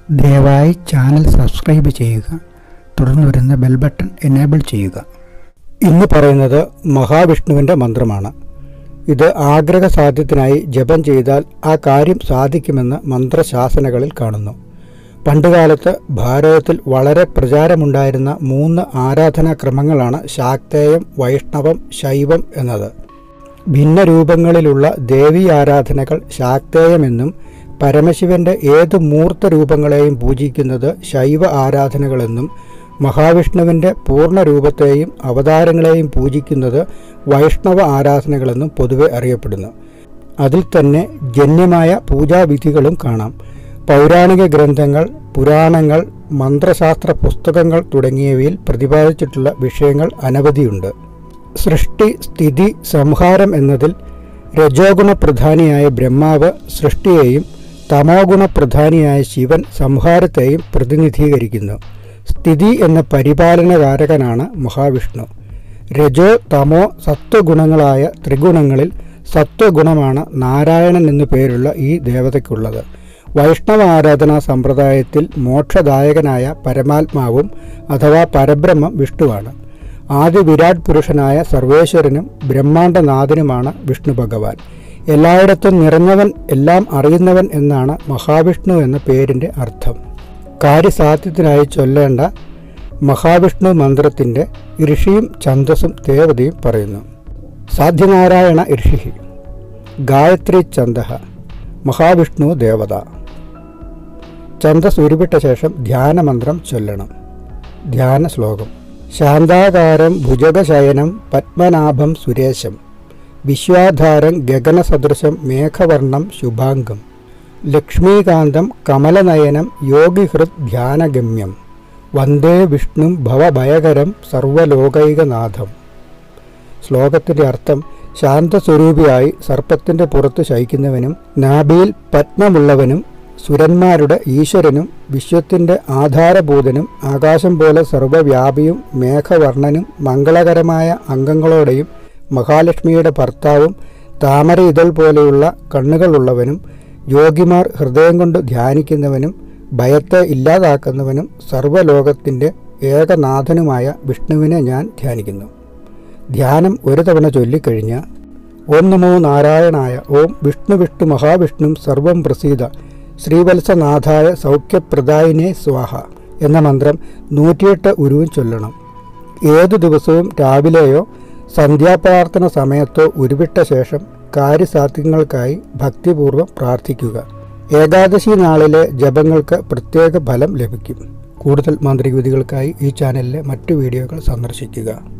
ദയവായി channel subscribe ചെയ്യുക തുടർന്ന് വരുന്ന ബെൽ ബട്ടൺ എനേബിൾ ചെയ്യുക ഇന്ന് പറയുന്നത് മഹാവിഷ്ണുവിൻ്റെ മന്ത്രമാണ് ഇത് ആഗ്രഹ സാധ്യത്തിനായി ജപം ചെയ്താൽ ആ കാര്യം സാധിക്കുമെന്ന് മന്ത്രശാസനകളിൽ കാണുന്നു പണ്ടുകാലത്ത് ഭാരതത്തിൽ വളരെ പ്രചാരമുണ്ടായിരുന്ന മൂന്ന് ആരാധനാക്രമങ്ങളാണ് ശാക്തേയം വൈഷ്ണവം ശൈവം എന്നത് ഭിന്ന രൂപങ്ങളിലുള്ള ദേവീ ആരാധനകൾ ശാക്തേയമെന്നും പരമശിവന്റെ ഏത് മൂർത്ത രൂപങ്ങളെയും പൂജിക്കുന്നത് ശൈവ ആരാധനകളെന്നും മഹാവിഷ്ണുവിൻ്റെ പൂർണ്ണ രൂപത്തെയും അവതാരങ്ങളെയും പൂജിക്കുന്നത് വൈഷ്ണവ ആരാധനകളെന്നും പൊതുവെ അറിയപ്പെടുന്നു അതിൽ തന്നെ ജന്യമായ പൂജാവിധികളും കാണാം പൗരാണിക ഗ്രന്ഥങ്ങൾ പുരാണങ്ങൾ മന്ത്രശാസ്ത്ര പുസ്തകങ്ങൾ തുടങ്ങിയവയിൽ പ്രതിപാദിച്ചിട്ടുള്ള വിഷയങ്ങൾ അനവധിയുണ്ട് സൃഷ്ടി സ്ഥിതി സംഹാരം എന്നതിൽ രജോഗുണ പ്രധാനിയായ ബ്രഹ്മാവ് സൃഷ്ടിയെയും തമോഗുണ പ്രധാനിയായ ശിവൻ സംഹാരത്തെയും പ്രതിനിധീകരിക്കുന്നു സ്ഥിതി എന്ന പരിപാലനകാരകനാണ് മഹാവിഷ്ണു രജോ തമോ സത്വഗുണങ്ങളായ ത്രിഗുണങ്ങളിൽ സത്വഗുണമാണ് നാരായണൻ എന്നു പേരുള്ള ഈ ദേവതയ്ക്കുള്ളത് വൈഷ്ണവ ആരാധനാ സമ്പ്രദായത്തിൽ മോക്ഷദായകനായ പരമാത്മാവും അഥവാ പരബ്രഹ്മം വിഷ്ണുവാണ് ആദ്യ വിരാട് പുരുഷനായ സർവേശ്വരനും ബ്രഹ്മാണ്ഡനാഥനുമാണ് വിഷ്ണു ഭഗവാൻ എല്ലായിടത്തും നിറഞ്ഞവൻ എല്ലാം അറിയുന്നവൻ എന്നാണ് മഹാവിഷ്ണു എന്ന പേരിൻ്റെ അർത്ഥം കാര്യസാധ്യത്തിനായി ചൊല്ലേണ്ട മഹാവിഷ്ണു മന്ത്രത്തിൻ്റെ ഋഷിയും ഛന്ദസ്സും ദേവതയും പറയുന്നു സാധ്യനാരായണ ഋഷി ഗായത്രി ഛന്ദ മഹാവിഷ്ണു ദേവത ഛന്ദസ് ഉരുവിട്ട ശേഷം ധ്യാനമന്ത്രം ചൊല്ലണം ധ്യാന ശ്ലോകം ശാന്താകാരം ഭുജഗശയനം പത്മനാഭം സുരേശം വിശ്വാധാരം ഗഗനസദൃശം മേഘവർണം ശുഭാംഗം ലക്ഷ്മീകാന്തം കമലനയനം യോഗിഹൃത് ധ്യാനഗമ്യം വന്ദേ വിഷ്ണു ഭവഭയകരം സർവലോകൈകനാഥം ശ്ലോകത്തിൻ്റെ അർത്ഥം ശാന്തസ്വരൂപിയായി സർപ്പത്തിൻ്റെ പുറത്ത് ശയിക്കുന്നവനും നാഭിയിൽ പത്മമുള്ളവനും സുരന്മാരുടെ ഈശ്വരനും വിശ്വത്തിൻ്റെ ആധാരഭൂതനും ആകാശം പോലെ സർവവ്യാപിയും മേഘവർണ്ണനും മംഗളകരമായ അംഗങ്ങളോടെയും മഹാലക്ഷ്മിയുടെ ഭർത്താവും താമര ഇതൾ പോലെയുള്ള കണ്ണുകളുള്ളവനും യോഗിമാർ ഹൃദയം കൊണ്ട് ധ്യാനിക്കുന്നവനും ഭയത്തെ ഇല്ലാതാക്കുന്നവനും സർവ്വലോകത്തിൻ്റെ ഏകനാഥനുമായ വിഷ്ണുവിനെ ഞാൻ ധ്യാനിക്കുന്നു ധ്യാനം ഒരു തവണ ചൊല്ലിക്കഴിഞ്ഞ് ഓം നമോ നാരായണായ ഓം വിഷ്ണു വിഷ്ണു മഹാവിഷ്ണു സർവം പ്രസീത ശ്രീവത്സനാഥായ സൗഖ്യപ്രദായിനെ സ്വാഹ എന്ന മന്ത്രം നൂറ്റിയെട്ട് ഉരുവും ചൊല്ലണം ഏതു ദിവസവും രാവിലെയോ സന്ധ്യാപ്രാർത്ഥന സമയത്തോ ഉരുവിട്ട ശേഷം കാര്യസാധ്യങ്ങൾക്കായി ഭക്തിപൂർവ്വം പ്രാർത്ഥിക്കുക ഏകാദശി നാളിലെ ജപങ്ങൾക്ക് പ്രത്യേക ഫലം ലഭിക്കും കൂടുതൽ മാന്ത്രിക വിധികൾക്കായി ഈ ചാനലിലെ മറ്റു വീഡിയോകൾ സന്ദർശിക്കുക